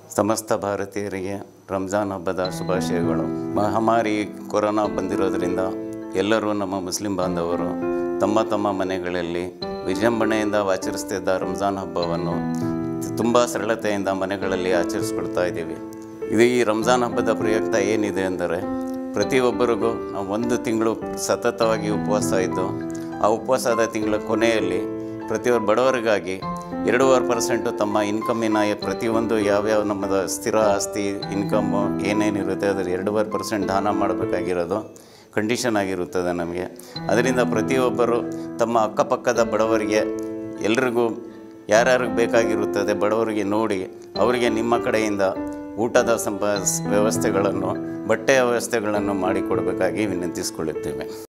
ಸಮಸ್ತ ಭಾರತೀಯರಿಗೆ ರಂಜಾನ್ ಹಬ್ಬದ ಶುಭಾಶಯಗಳು ಮಹಾಮಾರಿ ಕೊರೋನಾ ಬಂದಿರೋದ್ರಿಂದ ಎಲ್ಲರೂ ನಮ್ಮ ಮುಸ್ಲಿಂ ಬಾಂಧವರು ತಮ್ಮ ತಮ್ಮ ಮನೆಗಳಲ್ಲಿ ವಿಜೃಂಭಣೆಯಿಂದ ಆಚರಿಸ್ತಿದ್ದ ರಂಜಾನ್ ಹಬ್ಬವನ್ನು ತುಂಬ ಸರಳತೆಯಿಂದ ಮನೆಗಳಲ್ಲಿ ಆಚರಿಸ್ಕೊಳ್ತಾ ಇದ್ದೀವಿ ಇದು ಈ ರಂಜಾನ್ ಹಬ್ಬದ ಪ್ರಯುಕ್ತ ಏನಿದೆ ಅಂದರೆ ಪ್ರತಿಯೊಬ್ಬರಿಗೂ ನಾವು ಒಂದು ತಿಂಗಳು ಸತತವಾಗಿ ಉಪವಾಸ ಇದ್ದು ಆ ಉಪವಾಸದ ತಿಂಗಳ ಕೊನೆಯಲ್ಲಿ ಪ್ರತಿಯೊಬ್ಬರು ಬಡವರಿಗಾಗಿ ಎರಡೂವರೆ ಪರ್ಸೆಂಟು ತಮ್ಮ ಇನ್ಕಮ್ಮಿನ ಪ್ರತಿಯೊಂದು ಯಾವ್ಯಾವ ನಮ್ಮದು ಸ್ಥಿರ ಆಸ್ತಿ ಇನ್ಕಮ್ಮು ಏನೇನಿರುತ್ತೆ ಅದರ ಎರಡೂವರೆ ಪರ್ಸೆಂಟ್ ದಾನ ಮಾಡಬೇಕಾಗಿರೋದು ಕಂಡೀಷನ್ ಆಗಿರುತ್ತದೆ ನಮಗೆ ಅದರಿಂದ ಪ್ರತಿಯೊಬ್ಬರು ತಮ್ಮ ಅಕ್ಕಪಕ್ಕದ ಬಡವರಿಗೆ ಎಲ್ರಿಗೂ ಯಾರ್ಯಾರಿಗೆ ಬೇಕಾಗಿರುತ್ತದೆ ಬಡವರಿಗೆ ನೋಡಿ ಅವರಿಗೆ ನಿಮ್ಮ ಕಡೆಯಿಂದ ಊಟದ ಸಂಪ ವ್ಯವಸ್ಥೆಗಳನ್ನು ಬಟ್ಟೆಯ ವ್ಯವಸ್ಥೆಗಳನ್ನು ಮಾಡಿಕೊಡಬೇಕಾಗಿ ವಿನಂತಿಸಿಕೊಳ್ಳುತ್ತೇವೆ